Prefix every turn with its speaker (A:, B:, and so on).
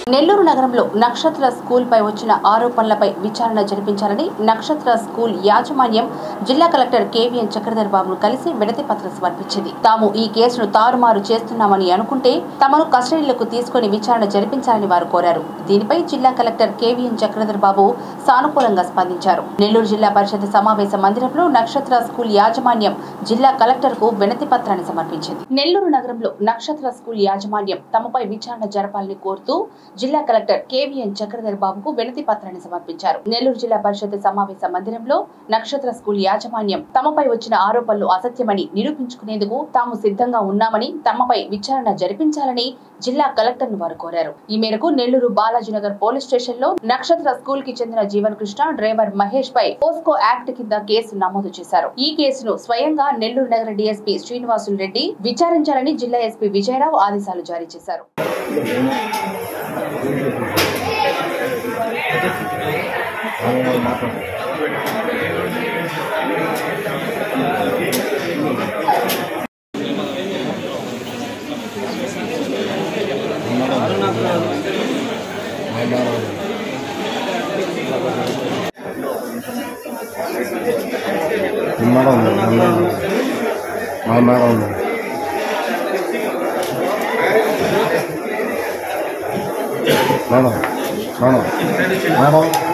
A: నెల్లూరు నగరంలో నక్షత్ర స్కూల్ పై వచ్చిన ఆరోపణలపై విచారణ జరిపించాలని నక్షత్ర స్కూల్ యాజమాన్యం జిల్లా కలెక్టర్ కేవీఎన్ చక్రధర్ బాబును కలిసి విడతి పత్రం సమర్పించింది తాము ఈ కేసును తారుమారు చేస్తున్నామని అనుకుంటే తమను కస్టడీలోకి తీసుకుని విచారణ జరిపించాలని వారు కోరారు దీనిపై జిల్లా కలెక్టర్ కేవీఎన్ చక్రధర్ బాబు సానుకూలంగా స్పందించారు నెల్లూరు జిల్లా పరిషత్ సమావేశ మందిరంలో నక్షత్ర స్కూల్ యాజమాన్యం జిల్లా కలెక్టర్ కు వినతి పత్రాన్ని సమర్పించింది నెల్లూరు నగరంలో నక్షత్ర స్కూల్ యాజమాన్యం తమపై విచారణ జరపాలని కోరుతూ జిల్లా కలెక్టర్ కేవీఎన్ చక్రధర్ బాబుకు వినతి పత్రాన్ని సమర్పించారు నెల్లూరు జిల్లా పరిషత్ సమావేశ మందిరంలో నక్షత్ర స్కూల్ యాజమాన్యం తమపై వచ్చిన ఆరోపణలు అసత్యమని నిరూపించుకునేందుకు తాము సిద్ధంగా ఉన్నామని తమపై విచారణ జరిపించాలని జిల్లా కలెక్టర్ ను వారు కోరారు ఈ మేరకు నెల్లూరు బాలాజీనగర్ పోలీస్ స్టేషన్ లో నక్షత్ర స్కూల్ కి చెందిన జీవన్ కృష్ణ డ్రైవర్ మహేష్ పై పోస్కో యాక్ట్ కింద కేసు నమోదు చేశారు ఈ కేసును స్వయంగా నెల్లూరు నగర డీఎస్పీ శ్రీనివాసులు రెడ్డి విచారించాలని జిల్లా ఎస్పీ విజయరావు ఆదేశాలు జారీ చేశారు
B: మేడం ఉంది మా మేడం ఉంది మేడం మేడం మేడం